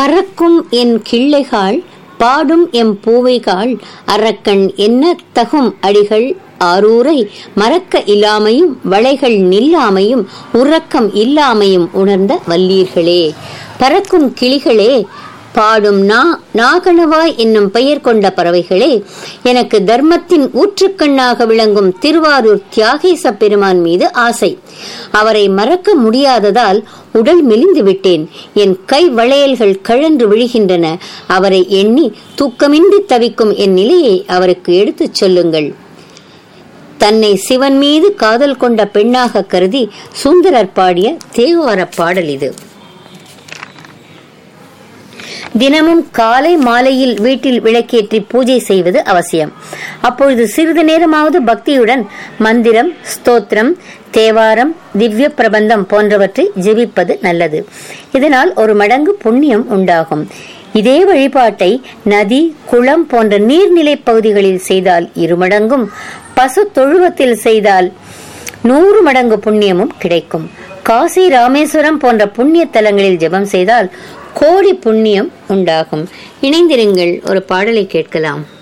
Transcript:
பறக்கும் என் கிள்ளைகாள் பாடும் எம் பூவைகாள் அரக்கன் என்ன தகும் அடிகள் ஆரூரை மறக்க இல்லாமையும் வளைகள் நில்லாமையும் உறக்கம் இல்லாமையும் உணர்ந்த வல்லீர்களே பறக்கும் கிளிகளே பாடும் நா நாகணவாய் என்னும் பெயர் கொண்ட பறவைகளே எனக்கு தர்மத்தின் ஊற்றுக்கண்ணாக விளங்கும் திருவாரூர் தியாகேச பெருமான் மீது ஆசை அவரை மறக்க முடியாததால் உடல் மெலிந்து விட்டேன் என் கை வளையல்கள் கழன்று விழுகின்றன அவரை எண்ணி தூக்கமின்றி தவிக்கும் என் நிலையை அவருக்கு எடுத்துச் சொல்லுங்கள் தன்னை சிவன் மீது காதல் கொண்ட பெண்ணாக கருதி சுந்தரர் பாடிய தேவார பாடல் இது தினமும் காலை மாலையில் வீட்டில் விளக்கேற்றி பூஜை செய்வது அவசியம் அப்பொழுது சிறிது நேரமாவது பக்தியுடன் மந்திரம் ஸ்தோத்திரம் தேவாரம் திவ்ய பிரபந்தம் போன்றவற்றை ஜெபிப்பது நல்லது இதனால் ஒரு மடங்கு புண்ணியம் உண்டாகும் இதே வழிபாட்டை நதி குளம் போன்ற நீர்நிலை பகுதிகளில் செய்தால் இருமடங்கும் பசு தொழுவத்தில் செய்தால் நூறு மடங்கு புண்ணியமும் கிடைக்கும் காசி ராமேஸ்வரம் போன்ற புண்ணிய தலங்களில் ஜெபம் செய்தால் கோடி புண்ணியம் உண்டாகும் இணைந்திருங்கள் ஒரு பாடலை கேட்கலாம்